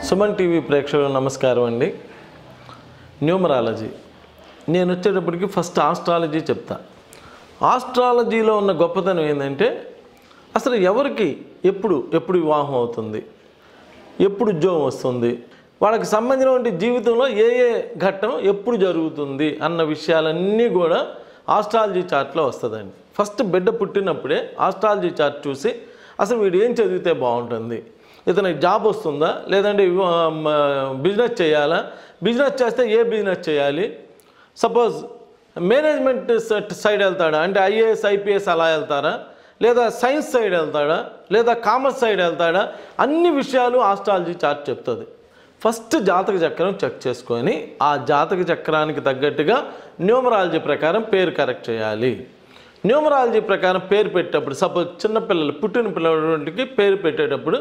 Suman TV ప్రేక్షకులకు నమస్కారం అండి న్యూమరాలజీ నేను వచ్చేటప్పటికి ఫస్ట్ ఆస్ట్రాలజీ చెప్తా ఆస్ట్రాలజీలో ఉన్న గొప్పతనం ఏంటంటే అసలు ఎవరికి ఎప్పుడు ఎప్పుడు వివాహం అవుతుంది ఎప్పుడు ఉద్యోగం వస్తుంది వాళ్ళకి సంబంధించిన జీవితంలో ఏ ఏ ఘట్టం ఎప్పుడు జరుగుతుంది అన్న విషయాలన్నీ కూడా ఆస్ట్రాలజీ చార్ట్లో వస్తుందండి ఫస్ట్ బిడ్డ పుట్టినప్పుడే ఆస్ట్రాలజీ చార్ట్ చూసి అసలు వీడు ఏం చదివితే బాగుంటుంది ఇతనికి జాబ్ వస్తుందా లేదంటే బిజినెస్ చేయాలా బిజినెస్ చేస్తే ఏ బిజినెస్ చేయాలి సపోజ్ మేనేజ్మెంట్ సైడ్ వెళ్తాడా అంటే ఐఏఎస్ ఐపీఎస్ అలా వెళ్తారా లేదా సైన్స్ సైడ్ వెళ్తాడా లేదా కామర్స్ సైడ్ వెళ్తాడా అన్ని విషయాలు ఆస్ట్రాలజీ చార్ట్ చెప్తుంది ఫస్ట్ జాతక చక్రం చెక్ చేసుకొని ఆ జాతక చక్రానికి తగ్గట్టుగా న్యూమరాలజీ ప్రకారం పేరు కరెక్ట్ చేయాలి న్యూమరాలజీ ప్రకారం పేరు పెట్టేటప్పుడు సపోజ్ చిన్నపిల్లలు పుట్టిన పిల్లలకి పేరు పెట్టేటప్పుడు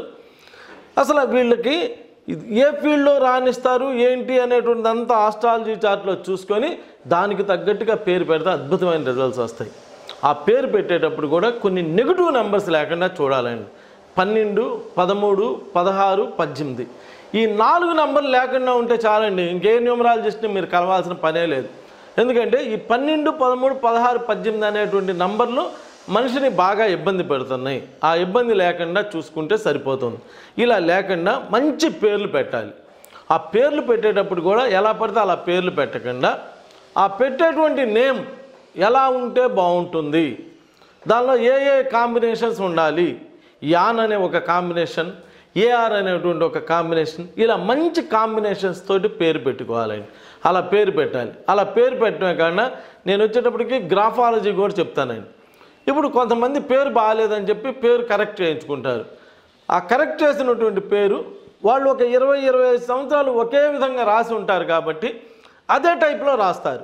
అసలు వీళ్ళకి ఇది ఏ ఫీల్డ్లో రాణిస్తారు ఏంటి అనేటువంటిది అంతా ఆస్ట్రాలజీ చార్ట్లో చూసుకొని దానికి తగ్గట్టుగా పేరు పెడితే అద్భుతమైన రిజల్ట్స్ వస్తాయి ఆ పేరు పెట్టేటప్పుడు కూడా కొన్ని నెగిటివ్ నెంబర్స్ లేకుండా చూడాలండి పన్నెండు పదమూడు పదహారు పద్దెనిమిది ఈ నాలుగు నెంబర్లు లేకుండా ఉంటే చాలండి ఇంకే న్యూమరాలజిస్ట్ని మీరు కలవాల్సిన పనే లేదు ఎందుకంటే ఈ పన్నెండు పదమూడు పదహారు పద్దెనిమిది అనేటువంటి నంబర్లు మనిషిని బాగా ఇబ్బంది పెడుతున్నాయి ఆ ఇబ్బంది లేకుండా చూసుకుంటే సరిపోతుంది ఇలా లేకుండా మంచి పేర్లు పెట్టాలి ఆ పేర్లు పెట్టేటప్పుడు కూడా ఎలా పడితే అలా పేర్లు పెట్టకుండా ఆ పెట్టేటువంటి నేమ్ ఎలా ఉంటే బాగుంటుంది దానిలో ఏ ఏ కాంబినేషన్స్ ఉండాలి యాన్ అనే ఒక కాంబినేషన్ ఏఆర్ అనేటువంటి ఒక కాంబినేషన్ ఇలా మంచి కాంబినేషన్స్ తోటి పేరు పెట్టుకోవాలండి అలా పేరు పెట్టాలి అలా పేరు పెట్టడమే కాకుండా నేను వచ్చేటప్పటికి గ్రాఫాలజీ కూడా చెప్తానండి ఇప్పుడు కొంతమంది పేరు బాగాలేదని చెప్పి పేరు కరెక్ట్ చేయించుకుంటారు ఆ కరెక్ట్ చేసినటువంటి పేరు వాళ్ళు ఒక ఇరవై ఇరవై ఐదు సంవత్సరాలు ఒకే విధంగా రాసి ఉంటారు కాబట్టి అదే టైప్లో రాస్తారు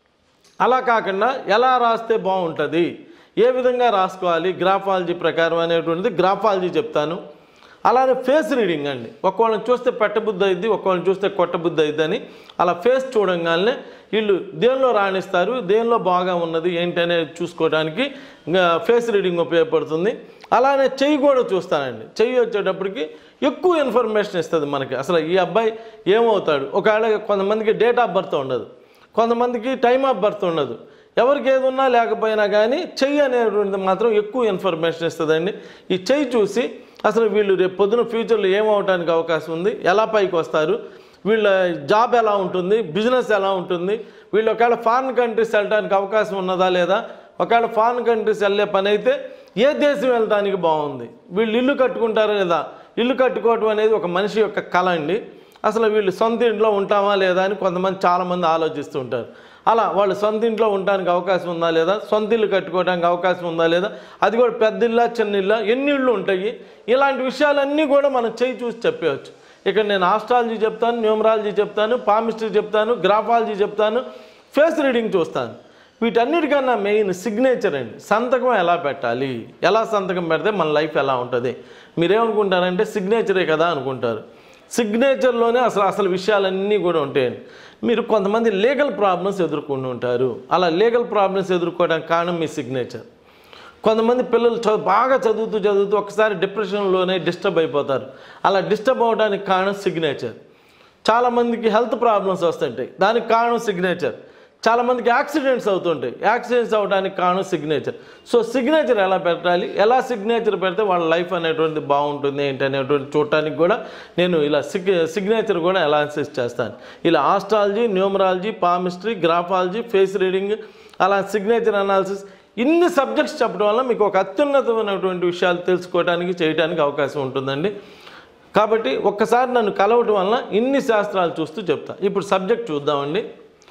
అలా కాకుండా ఎలా రాస్తే బాగుంటుంది ఏ విధంగా రాసుకోవాలి గ్రాఫాలజీ ప్రకారం అనేటువంటిది గ్రాఫాలజీ చెప్తాను అలానే ఫేస్ రీడింగ్ అండి ఒక్కొక్కళ్ళని చూస్తే పెట్టబుద్ధి అయింది ఒక్కొక్కళ్ళని చూస్తే కొట్టబుద్ధి అయింది అని అలా ఫేస్ చూడంగానే వీళ్ళు దేనిలో రాణిస్తారు దేనిలో బాగా ఉన్నది ఏంటి అనేది చూసుకోవడానికి ఇంకా ఫేస్ రీడింగ్ ఉపయోగపడుతుంది అలానే చెయ్యి కూడా చూస్తానండి చెయ్యి వచ్చేటప్పటికి ఎక్కువ ఇన్ఫర్మేషన్ ఇస్తుంది మనకి అసలు ఈ అబ్బాయి ఏమవుతాడు ఒకవేళ కొంతమందికి డేట్ ఆఫ్ బర్త్ ఉండదు కొంతమందికి టైం ఆఫ్ బర్త్ ఉండదు ఎవరికి ఏది ఉన్నా లేకపోయినా కానీ చెయ్యి అనేటువంటిది మాత్రం ఎక్కువ ఇన్ఫర్మేషన్ ఇస్తుందండి ఈ చెయ్యి చూసి అసలు వీళ్ళు రేపు పొద్దున ఫ్యూచర్లో ఏమవడానికి అవకాశం ఉంది ఎలా పైకి వస్తారు వీళ్ళ జాబ్ ఎలా ఉంటుంది బిజినెస్ ఎలా ఉంటుంది వీళ్ళు ఒకవేళ ఫారిన్ కంట్రీస్ వెళ్ళడానికి అవకాశం ఉన్నదా లేదా ఒకవేళ ఫారిన్ కంట్రీస్ వెళ్ళే పని అయితే ఏ దేశం వెళ్ళడానికి బాగుంది వీళ్ళు ఇల్లు కట్టుకుంటారా లేదా ఇల్లు కట్టుకోవటం అనేది ఒక మనిషి యొక్క కళ అండి అసలు వీళ్ళు సొంత ఇంట్లో ఉంటామా లేదా అని కొంతమంది చాలామంది ఆలోచిస్తూ ఉంటారు అలా వాళ్ళు సొంత ఇంట్లో ఉండడానికి అవకాశం ఉందా లేదా సొంత ఇల్లు కట్టుకోవడానికి అవకాశం ఉందా లేదా అది కూడా పెద్ద ఇల్లా చిన్న ఇల్లా ఎన్ని ఇళ్ళు ఉంటాయి ఇలాంటి విషయాలన్నీ కూడా మనం చేయి చూసి చెప్పవచ్చు ఇక్కడ నేను ఆస్ట్రాలజీ చెప్తాను న్యూమరాలజీ చెప్తాను పామిస్ట్రీ చెప్తాను గ్రాఫాలజీ చెప్తాను ఫేస్ రీడింగ్ చూస్తాను వీటన్నిటికన్నా మెయిన్ సిగ్నేచర్ అండి సంతకం ఎలా పెట్టాలి ఎలా సంతకం పెడితే మన లైఫ్ ఎలా ఉంటుంది మీరేమనుకుంటారంటే సిగ్నేచరే కదా అనుకుంటారు సిగ్నేచర్లోనే అసలు అసలు విషయాలన్నీ కూడా ఉంటాయండి మీరు కొంతమంది లీగల్ ప్రాబ్లమ్స్ ఎదుర్కొని ఉంటారు అలా లీగల్ ప్రాబ్లమ్స్ ఎదుర్కోవడానికి కారణం మీ సిగ్నేచర్ కొంతమంది పిల్లలు చదువు బాగా చదువుతూ చదువుతూ ఒకసారి డిప్రెషన్లోనే డిస్టర్బ్ అయిపోతారు అలా డిస్టర్బ్ అవడానికి కారణం సిగ్నేచర్ చాలామందికి హెల్త్ ప్రాబ్లమ్స్ వస్తుంటాయి దానికి కారణం సిగ్నేచర్ చాలామందికి యాక్సిడెంట్స్ అవుతుంటాయి యాక్సిడెంట్స్ అవడానికి కారణం సిగ్నేచర్ సో సిగ్నేచర్ ఎలా పెట్టాలి ఎలా సిగ్నేచర్ పెడితే వాళ్ళ లైఫ్ అనేటువంటిది బాగుంటుంది ఏంటి అనేటువంటి చూడటానికి కూడా నేను ఇలా సిగ్ సిగ్నేచర్ కూడా అనాలిసిస్ చేస్తాను ఇలా astrology numerology palmistry graphology face reading అలా సిగ్నేచర్ అనాలిసిస్ ఇన్ని సబ్జెక్ట్స్ చెప్పడం వల్ల మీకు ఒక అత్యున్నతమైనటువంటి విషయాలు తెలుసుకోవడానికి చేయడానికి అవకాశం ఉంటుందండి కాబట్టి ఒక్కసారి నన్ను కలవటం వల్ల ఇన్ని శాస్త్రాలు చూస్తూ చెప్తా ఇప్పుడు సబ్జెక్ట్ చూద్దామండి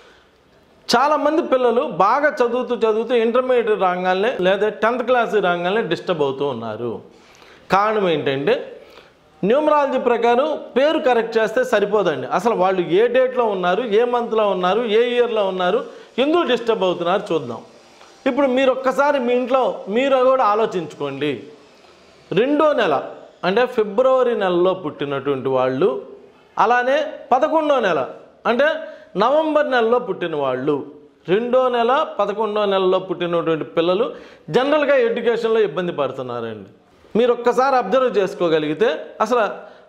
చాలామంది పిల్లలు బాగా చదువుతూ చదువుతూ ఇంటర్మీడియట్ రాగానే లేదా టెన్త్ క్లాస్ రాగానే డిస్టర్బ్ అవుతూ ఉన్నారు కారణం ఏంటంటే న్యూమరాలజీ ప్రకారం పేరు కరెక్ట్ చేస్తే సరిపోదండి అసలు వాళ్ళు ఏ డేట్లో ఉన్నారు ఏ మంత్లో ఉన్నారు ఏ ఇయర్లో ఉన్నారు ఎందుకు డిస్టర్బ్ అవుతున్నారు చూద్దాం ఇప్పుడు మీరు ఒక్కసారి మీ ఇంట్లో మీరు కూడా ఆలోచించుకోండి రెండో నెల అంటే ఫిబ్రవరి నెలలో పుట్టినటువంటి వాళ్ళు అలానే పదకొండో నెల అంటే నవంబర్ నెలలో పుట్టిన వాళ్ళు రెండో నెల పదకొండో నెలలో పుట్టినటువంటి పిల్లలు జనరల్గా ఎడ్యుకేషన్లో ఇబ్బంది పడుతున్నారండి మీరు ఒక్కసారి అబ్జర్వ్ చేసుకోగలిగితే అసలు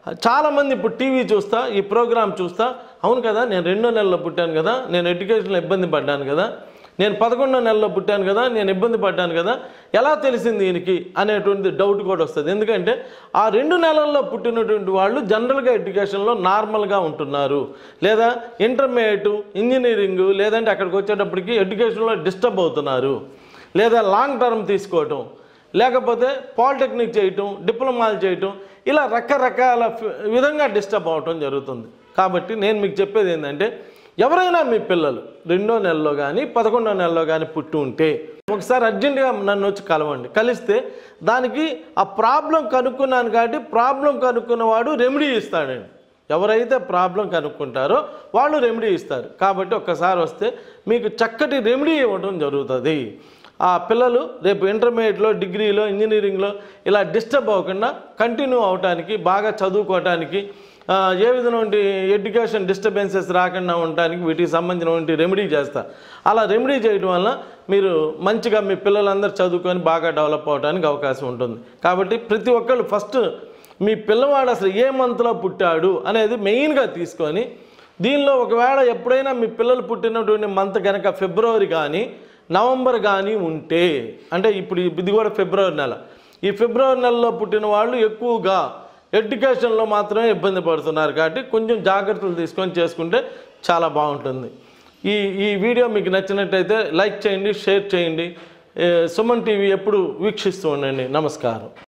చాలామంది ఇప్పుడు టీవీ చూస్తా ఈ ప్రోగ్రామ్ చూస్తా అవును కదా నేను రెండో నెలలో పుట్టాను కదా నేను ఎడ్యుకేషన్లో ఇబ్బంది పడ్డాను కదా నేను పదకొండో నెలలో పుట్టాను కదా నేను ఇబ్బంది పడ్డాను కదా ఎలా తెలిసింది దీనికి అనేటువంటి డౌట్ కూడా వస్తుంది ఎందుకంటే ఆ రెండు నెలల్లో పుట్టినటువంటి వాళ్ళు జనరల్గా ఎడ్యుకేషన్లో నార్మల్గా ఉంటున్నారు లేదా ఇంటర్మీడియట్ ఇంజనీరింగ్ లేదంటే అక్కడికి వచ్చేటప్పటికి ఎడ్యుకేషన్లో డిస్టర్బ్ అవుతున్నారు లేదా లాంగ్ టర్మ్ తీసుకోవటం లేకపోతే పాలిటెక్నిక్ చేయటం డిప్లొమాలు చేయటం ఇలా రకరకాల ఫి- విధంగా డిస్టర్బ్ అవటం జరుగుతుంది కాబట్టి నేను మీకు చెప్పేది ఏంటంటే ఎవరైనా మీ పిల్లలు రెండో నెలలో కానీ పదకొండో నెలలో కానీ పుట్టి ఉంటే ఒకసారి అర్జెంటుగా నన్ను వచ్చి కలవండి కలిస్తే దానికి ఆ ప్రాబ్లం కనుక్కున్నాను కాబట్టి ప్రాబ్లం కనుక్కున్నవాడు రెమెడీ ఇస్తాడండి ఎవరైతే ప్రాబ్లం కనుక్కుంటారో వాళ్ళు రెమెడీ ఇస్తారు కాబట్టి ఒక్కసారి వస్తే మీకు చక్కటి రెమెడీ ఇవ్వడం జరుగుతుంది ఆ పిల్లలు రేపు ఇంటర్మీడియట్లో డిగ్రీలో ఇంజనీరింగ్లో ఇలా డిస్టర్బ్ అవ్వకుండా కంటిన్యూ అవడానికి బాగా చదువుకోవటానికి ఆ, ఏ విధమైన ఎడ్యుకేషన్ డిస్టర్బెన్సెస్ రాకుండా ఉండటానికి వీటికి సంబంధించినటువంటి రెమెడీ చేస్తా అలా రెమెడీ చేయడం వల్ల మీరు మంచిగా మీ పిల్లలందరూ చదువుకొని బాగా డెవలప్ అవడానికి అవకాశం ఉంటుంది కాబట్టి ప్రతి ఒక్కళ్ళు ఫస్ట్ మీ పిల్లవాడు అసలు ఏ మంత్లో పుట్టాడు అనేది మెయిన్గా తీసుకొని దీనిలో ఒకవేళ ఎప్పుడైనా మీ పిల్లలు పుట్టినటువంటి మంత్ కనుక ఫిబ్రవరి కానీ నవంబర్ కానీ ఉంటే అంటే ఇప్పుడు ఇది కూడా ఫిబ్రవరి నెల ఈ ఫిబ్రవరి నెలలో పుట్టిన వాళ్ళు ఎక్కువగా ఎడ్యుకేషన్లో మాత్రమే ఇబ్బంది పడుతున్నారు కాబట్టి కొంచెం జాగ్రత్తలు తీసుకొని చేసుకుంటే చాలా బాగుంటుంది ఈ ఈ వీడియో మీకు నచ్చినట్టయితే లైక్ చేయండి షేర్ చేయండి ఏ, సుమన్ టీవీ ఎప్పుడు వీక్షిస్తూ ఉండండి నమస్కారం